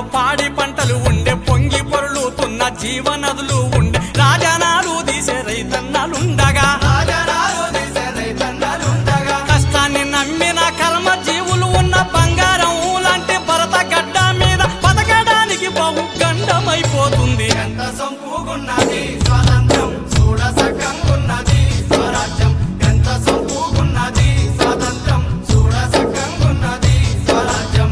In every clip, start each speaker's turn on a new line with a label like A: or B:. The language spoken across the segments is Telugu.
A: పాడి పంటలు ఉండే పొంగి పొరులుతున్న జీవనదులు ఉండే రాజనాలు తీసే రైతన్నలుండగా కష్టాన్ని నమ్మిన కర్మ జీవులు ఉన్న బంగారం లాంటి భరత గడ్డ మీద బతకడానికి బహు గండమైపోతుంది
B: ఎంత సంపూగున్నది స్వాతంత్రం చూడ సక్కంగున్నది స్వరాజ్యం ఎంత సంపూగున్నది స్వాతంత్రం చూడ సక్కంగున్నది స్వరాజ్యం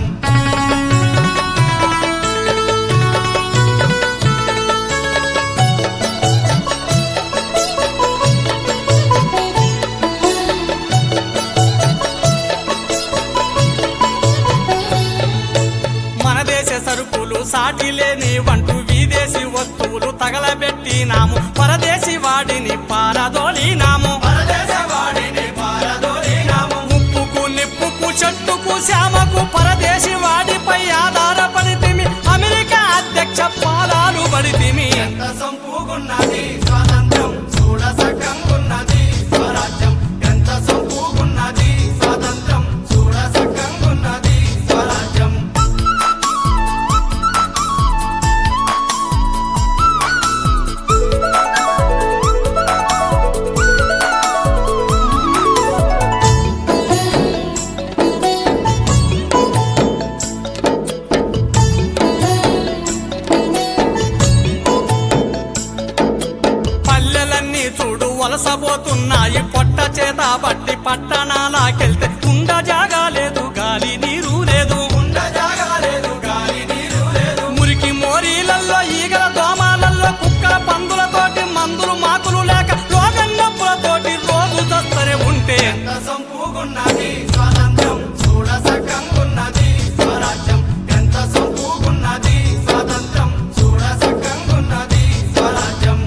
A: మన దేశ సరుకులు సాటి లేని వంటూ విదేశీ వస్తువులు తగలబెట్టినాము పరదేశీ వాడిని పారదోలినాము
B: పరదేశవాడిని పారదోలినాము
A: ఉప్పుకు నిప్పుకు చెట్టుకు శ్యామకు పరదేశీ వాడిపై ఆధారపడితిమి అమెరికా అధ్యక్ష పాదాలు పడితిమి
B: ఎంత సంపూగున్నది స్వాతంత్రం చూడ సక్కంగున్నది స్వరాజ్యం ఎంత సంపూగున్నది స్వాతంత్రం చూడ సక్కంగున్నది స్వరాజ్యం
A: పల్లెలన్నీ చూడు వలసపోతున్నాయి పొట్ట చేత బట్టి పట్టణాలకెళ్తే ఉండ జాగా లేదు గాలి నీరు లేదు
B: ఉండ జాగా లేదు గాలి నీరు లేదు
A: మురికి మోరీలల్లో ఈగల దోమాలల్లో కుక్కల పందులతోటి మందులు మాకులు లేక రోగన్నప్పులతోటి రోజు దస్తరే ఉంటే
B: ఎంత సంపూగున్నది స్వాతంత్రం చూడ సక్కంగున్నది స్వరాజ్యం ఎంత సంపూగున్నది స్వాతంత్రం చూడ సక్కంగున్నది స్వరాజ్యం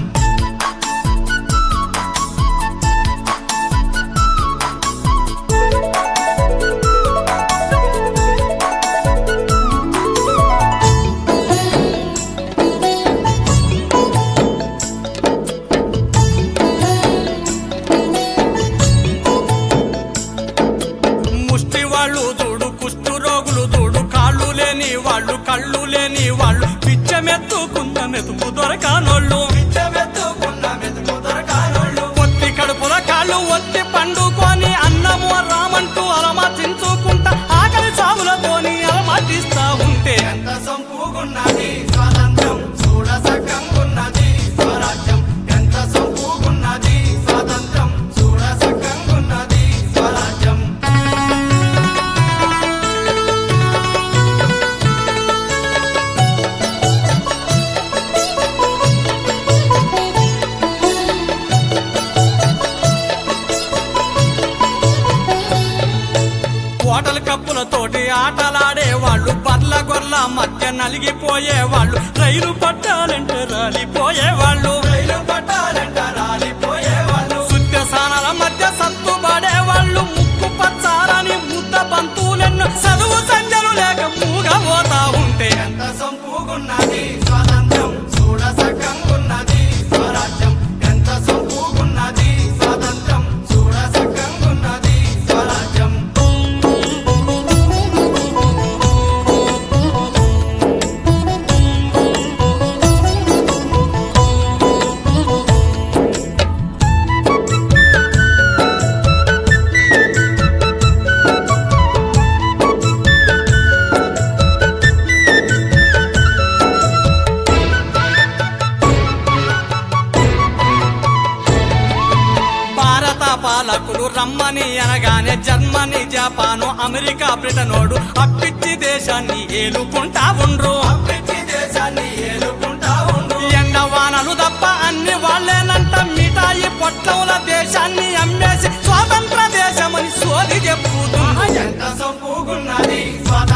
A: ముష్టి వాళ్ళు చూడు కుష్టు రోగులు చూడు కాళ్ళు లేని వాళ్ళు కళ్ళు లేని వాళ్ళు పిచ్చమెత్తుకున్న మెతుకు దొరకానోళ్ళు
B: పిచ్చమెత్తుకున్న మెతుకు దొరకానోళ్ళు
A: ఒత్తి కడుపుల కాళ్ళు ఒత్తి పండుకొని అన్నము రామంటూ అలమర్చించుకుంటా ఆకలి సాగులతోని అలమర్చిస్తా ఉంటే
B: ఎంత సంపూగున్నది స్వాతంత్రం చూడ సక్కంగున్నది స్వరాజ్యం ఎంత సంపూగున్నది స్వాతంత్రం చూడ సక్కంగున్నది స్వరాజ్యం
A: ఓటల కప్పులతోటి ఆటలాడే వాళ్ళు బర్ల గొర్ల మధ్య నలిగిపోయే వాళ్ళు రైలు పట్టాలంటే రాలిపోయే వాళ్ళు
B: రైలు పట్టాలంట రాలిపోయేవాళ్ళు
A: సుత్యసానాల మధ్య సత్తుబడే వాళ్ళు ముక్కు పచ్చారని ముద్ద బంతులెన్నో చదువు సంజలు లేక మూగబోతా ఉంటే
B: ఎంత సంపూగున్నది స్వాతంత్రం చూడ సక్కంగున్నది స్వరాజ్యం ఎంత సంపూగున్నది స్వాతంత్రం చూడ సక్కంగున్నది స్వరాజ్యం
A: భారత పాలకులు రమ్మని అనగానే జర్మనీ జపాను అమెరికా బ్రిటనోడు అప్పిచ్చి దేశాన్ని ఏలుకుంటా ఉండ్రు
B: పిచ్చి దేశాన్ని ఏలుకుంటా ఉండు
A: ఎండ వానలు తప్ప అన్ని వాళ్ళేనంట మిఠాయి పొట్లముల దేశాన్ని అమ్మేసి స్వాతంత్ర దేశమని సోది చెప్పుతున్నా
B: ఎంత సంపూగున్నది స్వాతంత్రం